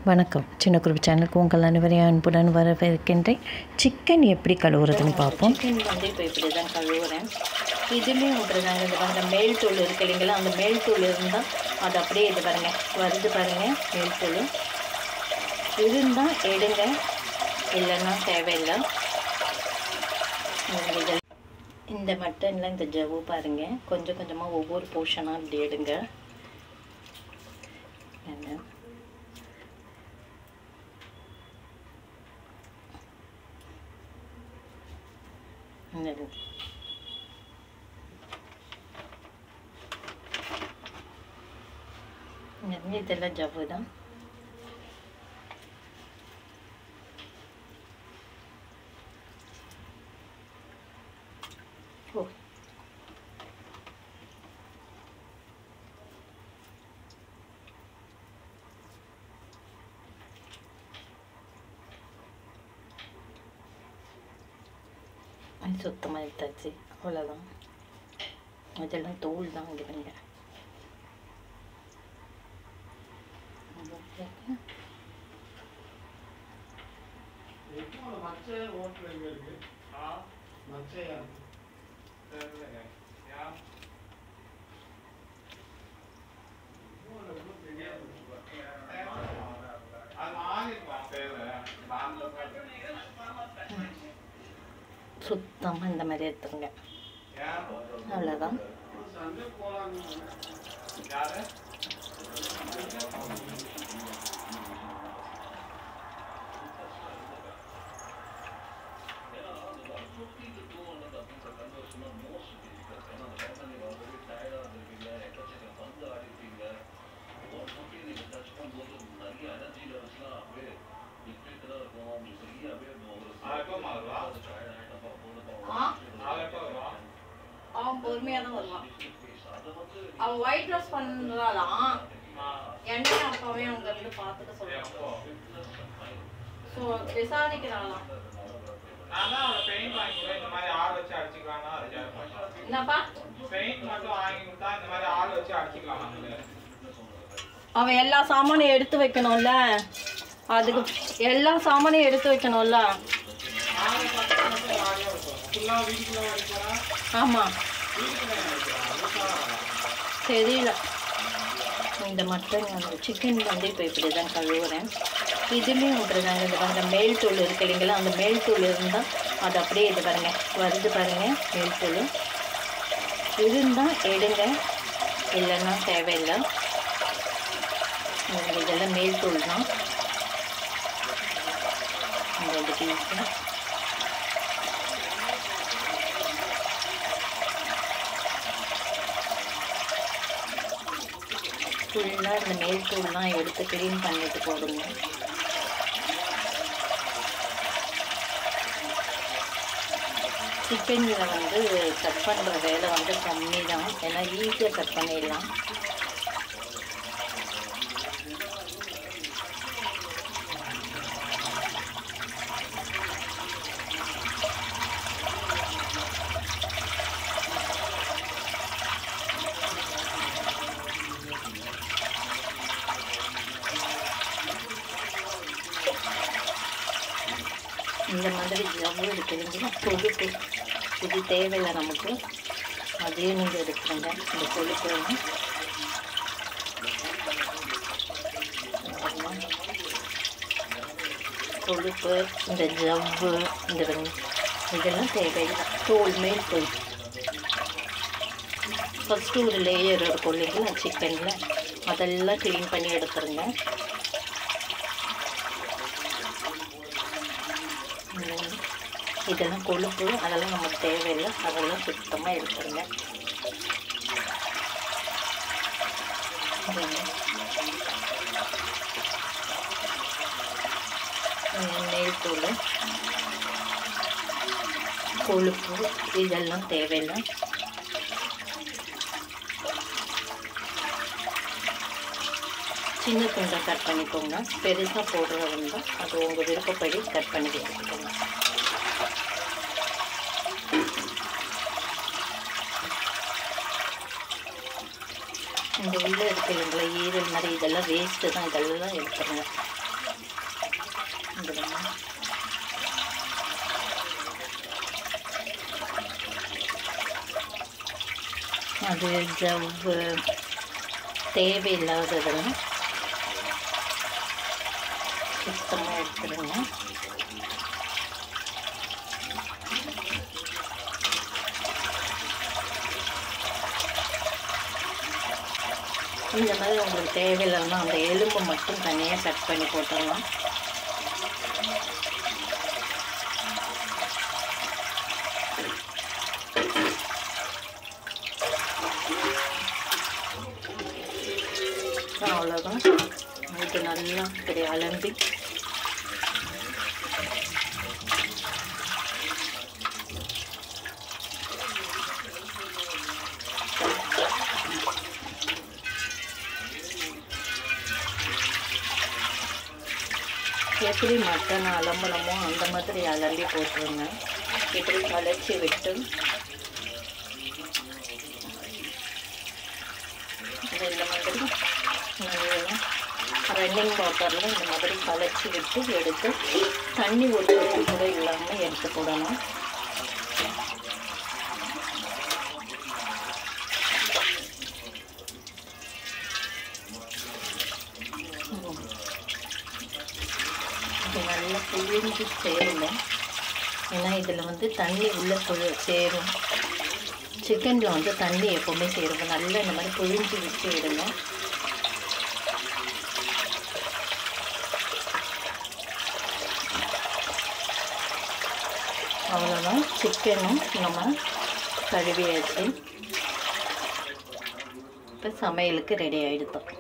வணக்கம் சின்ன குருவி சேனலுக்கு உங்கள் அனைவரையும் அன்புடன் வரவேற்கின்றேன் சிக்கன் எப்படி கழுவுறதுன்னு பார்ப்போம் சிக்கன் வந்து இப்போ இப்படி தான் கழுவுறேன் இதுலேயும் இப்படி தாங்க இது பாருங்க மேல் தூள் இருக்கு இல்லைங்களா அந்த மேல் தூள் இருந்தால் அது அப்படியே இது பாருங்க வருது பாருங்க மேல் தூள் இருந்தால் எடுங்க இல்லைன்னா தேவையில்லை இது இந்த மட்டனில் இந்த ஜவ்வு பாருங்க கொஞ்சம் கொஞ்சமாக ஒவ்வொரு போர்ஷனாக இப்படி எடுங்க என்ன இந்த இந்த இதெல்லாம் ஜவ்வு தான் ஓ அது சுத்தமாக எடுத்தாச்சு அவ்வளோதான் இதெல்லாம் தோல் தான் இது பண்ணுங்க சுத்தமாக இந்த மாதிரி எடுத்துருங்க அவ்வளோதான் அவன் பொறுமையா தான் வருவான் அவன் ஒயிட் ட்ரெஸ் பண்றாளாம் என்னையும் அப்பாவே அவங்க இருந்து பார்த்துட்டு சொல்றான் ஸோ விசாரிக்கிறாளாம் நான் தான் அவனை பெயிண்ட் வாங்கி கொடுத்தேன். இந்த மாதிரி ஆள் வச்சு அடிச்சுக்கலாம்னா அது கேட்பேன். என்னப்பா பெயிண்ட் மட்டும் வாங்கி கொடுத்தா இந்த மாதிரி ஆள் வச்சு அடிச்சுக்கலாம் நம்மளு. அவன் எல்லா சாமானையும் எடுத்து வைக்கணும்ல அதுக்கு எல்லா சாமானையும் எடுத்து வைக்கணும்ல நானே பக்கத்துல மட்டும் ஜாலியா இருக்கும். full ஆ வீட்டுக்குள்ள அடிக்கிறேன். ஆமா வீட்டுக்குள்ள ஏன் அடிக்கிறேன்? லூசாதான் வரேன். தெரியல இந்த மட்டன் வந்து சிக்கன் வந்து இப்போ இப்படி தான் கழுவுறேன் இதுலேயும் இப்படி தாங்க இது பாருங்க மேல் தூள் இருக்கு இல்லைங்களா அந்த மேல் தூள் இருந்தால் அது அப்படியே இது பாருங்க வருது பாருங்க மேல் தூள் இருந்தால் எடுங்க இல்லைன்னா தேவையில்லை இந்த இதெல்லாம் மேல் தூள் தான் இந்த இது பீஸு ஃபுல்லாக இந்த மேல் தூள்லாம் எடுத்து க்ளீன் பண்ணிட்டு போடுங்க சிக்கனில் வந்து கட் பண்ணுற வேலை வந்து கம்மி தான் ஏன்னா ஈஸியாக கட் பண்ணிடலாம் இந்த மாதிரி ஜவ்வு எடுக்கிறீங்கன்னா கொழுப்பு இது தேவையில்லை நமக்கு அதையும் நீங்கள் எடுத்துருங்க இந்த கொழுப்பு எல்லாம். கொழுப்பு இந்த ஜவ்வு இந்த வெங்- இதெல்லாம் தேவையில்லை தோல் மேல் தோல் ஃபஸ்ட்டு ஒரு லேயர் இருக்கும் இல்லைங்களா சிக்கனில் அதெல்லாம் க்ளீன் பண்ணி எடுத்துருங்க ம். இதெல்லாம் கொழுப்பு அதெல்லாம் நமக்கு தேவையில்லை அதெல்லாம் சுத்தமாக எடுத்துருங்க ம். ம், நெல் தூள் கொழுப்பு இதெல்லாம் தேவையில்லை சின்ன துண்டாக கட் பண்ணிக்கோங்க பெருசாக போடுறது இருந்தால் அது உங்கள் விருப்பப்படி கட் பண்ணி எடுத்துக்கோங்க இந்த உள்ள இருக்கு இல்லைங்களா ஈரல் மாதிரி இதெல்லாம் வேஸ்ட்டு தான் இதெல்லாம் எடுத்துருங்க அது ஜவ்வு தேவையில்லாததெல்லாம் சுத்தமாக எடுத்துடுங்க இந்த மாதிரி உங்களுக்கு தேவையில்லைன்னா அந்த எலும்பு மட்டும் தனியாக கட் பண்ணி போட்டுடலாம் அவ்வளோதான் இது நல்லா இப்படி அலம்பி எப்படி மட்டன் அலம்பலமோ அந்த மாதிரி அலம்பி போட்டுருங்க இப்படி கலைச்சி விட்டு இது இந்த மாதிரி நல்லா ரன்னிங் வாட்டரில் இந்த மாதிரி கலைச்சி விட்டு எடுத்து தண்ணி ஒரு சொட்டு கூட இல்லாமல் எடுத்து போடணும் ம். இது நல்லா புழிஞ்சு சேருங்க ஏன்னா இதில் வந்து தண்ணி உள்ளே புழு சேரும் சிக்கனில் வந்து தண்ணி எப்போவுமே சேருங்க நல்லா இந்த மாதிரி புழிஞ்சு விட்டு விடுங்க அவ்வளோதான் சிக்கனும் நம்ம கழுவியாச்சு இப்போ சமையலுக்கு ரெடி ஆகிடுத்தோம்